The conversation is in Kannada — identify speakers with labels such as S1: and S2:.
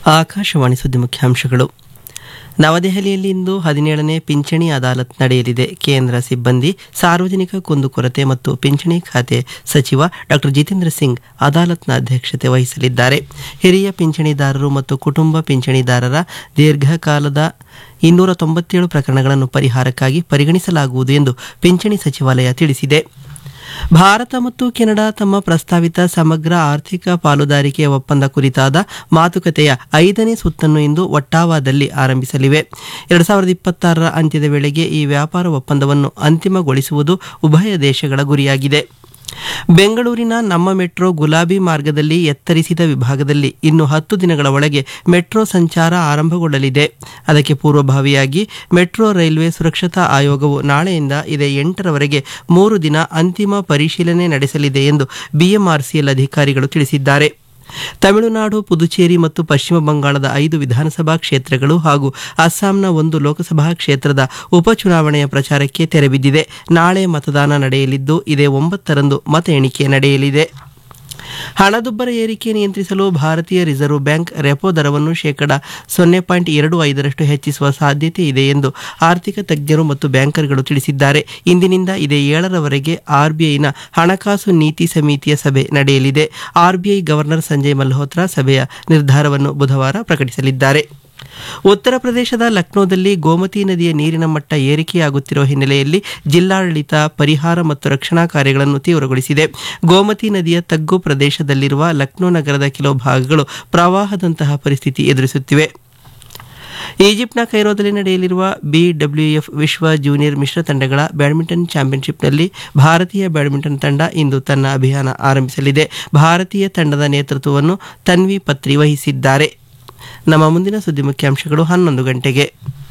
S1: ಆಕಾಶವಾಣಿ ಸುದ್ದಿ ಮುಖ್ಯಾಂಶಗಳು ನವದೆಹಲಿಯಲ್ಲಿಂದು ಹದಿನೇಳನೇ ಪಿಂಚಣಿ ಅದಾಲತ್ ನಡೆಯಲಿದೆ ಕೇಂದ್ರ ಸಿಬ್ಬಂದಿ ಸಾರ್ವಜನಿಕ ಕುಂದುಕೊರತೆ ಮತ್ತು ಪಿಂಚಣಿ ಖಾತೆ ಸಚಿವ ಡಾಕ್ಟರ್ ಜಿತೇಂದ್ರ ಸಿಂಗ್ ಅದಾಲತ್ನ ಅಧ್ಯಕ್ಷತೆ ವಹಿಸಲಿದ್ದಾರೆ ಹಿರಿಯ ಪಿಂಚಣಿದಾರರು ಮತ್ತು ಕುಟುಂಬ ಪಿಂಚಣಿದಾರರ ದೀರ್ಘಕಾಲದ ಇನ್ನೂರ ತೊಂಬತ್ತೇಳು ಪ್ರಕರಣಗಳನ್ನು ಪರಿಹಾರಕ್ಕಾಗಿ ಪರಿಗಣಿಸಲಾಗುವುದು ಎಂದು ಪಿಂಚಣಿ ಸಚಿವಾಲಯ ತಿಳಿಸಿದೆ ಭಾರತ ಮತ್ತು ಕೆನಡಾ ತಮ್ಮ ಪ್ರಸ್ತಾವಿತ ಸಮಗ್ರ ಆರ್ಥಿಕ ಪಾಲುದಾರಿಕೆ ಒಪ್ಪಂದ ಕುರಿತಾದ ಮಾತುಕತೆಯ ಐದನೇ ಸುತ್ತನ್ನು ಇಂದು ಒಟ್ಟಾವಾದಲ್ಲಿ ಆರಂಭಿಸಲಿವೆ ಎರಡು ಸಾವಿರದ ಇಪ್ಪತ್ತಾರರ ಅಂತ್ಯದ ವೇಳೆಗೆ ಈ ವ್ಯಾಪಾರ ಒಪ್ಪಂದವನ್ನು ಅಂತಿಮಗೊಳಿಸುವುದು ಉಭಯ ದೇಶಗಳ ಗುರಿಯಾಗಿದೆ ಬೆಂಗಳೂರಿನ ನಮ್ಮ ಮೆಟ್ರೋ ಗುಲಾಬಿ ಮಾರ್ಗದಲ್ಲಿ ಎತ್ತರಿಸಿದ ವಿಭಾಗದಲ್ಲಿ ಇನ್ನು ಹತ್ತು ದಿನಗಳ ಒಳಗೆ ಮೆಟ್ರೋ ಸಂಚಾರ ಆರಂಭಗೊಳ್ಳಲಿದೆ ಅದಕ್ಕೆ ಪೂರ್ವಭಾವಿಯಾಗಿ ಮೆಟ್ರೋ ರೈಲ್ವೆ ಸುರಕ್ಷತಾ ಆಯೋಗವು ನಾಳೆಯಿಂದ ಇದೇ ಎಂಟರವರೆಗೆ ಮೂರು ದಿನ ಅಂತಿಮ ಪರಿಶೀಲನೆ ನಡೆಸಲಿದೆ ಎಂದು ಬಿಎಂಆರ್ಸಿಎಲ್ ಅಧಿಕಾರಿಗಳು ತಿಳಿಸಿದ್ದಾರೆ ತಮಿಳುನಾಡು ಪುದುಚೇರಿ ಮತ್ತು ಪಶ್ಚಿಮ ಬಂಗಾಳದ ಐದು ವಿಧಾನಸಭಾ ಕ್ಷೇತ್ರಗಳು ಹಾಗೂ ಅಸ್ಸಾಂನ ಒಂದು ಲೋಕಸಭಾ ಕ್ಷೇತ್ರದ ಉಪಚುನಾವಣೆಯ ಪ್ರಚಾರಕ್ಕೆ ತೆರೆಬಿದ್ದಿದೆ ನಾಳೆ ಮತದಾನ ನಡೆಯಲಿದ್ದು ಇದೇ ಒಂಬತ್ತರಂದು ಮತ ಎಣಿಕೆ ನಡೆಯಲಿದೆ ಹಣದುಬ್ಬರ ಏರಿಕೆ ನಿಯಂತ್ರಿಸಲು ಭಾರತೀಯ ರಿಸರ್ವ್ ಬ್ಯಾಂಕ್ ರೆಪೋ ದರವನ್ನು ಶೇಕಡ ಸೊನ್ನೆ ಪಾಯಿಂಟ್ ಎರಡು ಐದರಷ್ಟು ಹೆಚ್ಚಿಸುವ ಸಾಧ್ಯತೆ ಇದೆ ಎಂದು ಆರ್ಥಿಕ ತಜ್ಞರು ಮತ್ತು ಬ್ಯಾಂಕರ್ಗಳು ತಿಳಿಸಿದ್ದಾರೆ ಇಂದಿನಿಂದ ಇದೇ ಏಳರವರೆಗೆ ಆರ್ಬಿಐನ ಹಣಕಾಸು ನೀತಿ ಸಮಿತಿಯ ಸಭೆ ನಡೆಯಲಿದೆ ಆರ್ಬಿಐ ಗವರ್ನರ್ ಸಂಜಯ್ ಮಲ್ಹೋತ್ರಾ ಸಭೆಯ ನಿರ್ಧಾರವನ್ನು ಬುಧವಾರ ಪ್ರಕಟಿಸಲಿದ್ದಾರೆ ಉತ್ತರ ಪ್ರದೇಶದ ಲಕ್ನೋದಲ್ಲಿ ಗೋಮತಿ ನದಿಯ ನೀರಿನ ಮಟ್ಟ ಏರಿಕೆಯಾಗುತ್ತಿರುವ ಹಿನ್ನೆಲೆಯಲ್ಲಿ ಜಿಲ್ಲಾಡಳಿತ ಪರಿಹಾರ ಮತ್ತು ರಕ್ಷಣಾ ಕಾರ್ಯಗಳನ್ನು ತೀವ್ರಗೊಳಿಸಿದೆ ಗೋಮತಿ ನದಿಯ ತಗ್ಗು ಪ್ರದೇಶದಲ್ಲಿರುವ ಲಕ್ನೋ ನಗರದ ಕೆಲವು ಭಾಗಗಳು ಪ್ರವಾಹದಂತಹ ಪರಿಸ್ಥಿತಿ ಎದುರಿಸುತ್ತಿವೆ ಈಜಿಪ್ಟ್ನ ಕೈರೋದಲ್ಲಿ ನಡೆಯಲಿರುವ ಬಿಡಬ್ಲ್ಯೂಎಫ್ ವಿಶ್ವ ಜೂನಿಯರ್ ಮಿಶ್ರ ತಂಡಗಳ ಬ್ಯಾಡ್ಮಿಂಟನ್ ಚಾಂಪಿಯನ್ಶಿಪ್ನಲ್ಲಿ ಭಾರತೀಯ ಬ್ಯಾಡ್ಮಿಂಟನ್ ತಂಡ ಇಂದು ತನ್ನ ಅಭಿಯಾನ ಆರಂಭಿಸಲಿದೆ ಭಾರತೀಯ ತಂಡದ ನೇತೃತ್ವವನ್ನು ತನ್ವಿ ಪತ್ರಿ ವಹಿಸಿದ್ದಾರೆ ನಮ್ಮ ಮುಂದಿನ ಸುದ್ದಿ ಮುಖ್ಯಾಂಶಗಳು ಹನ್ನೊಂದು ಗಂಟೆಗೆ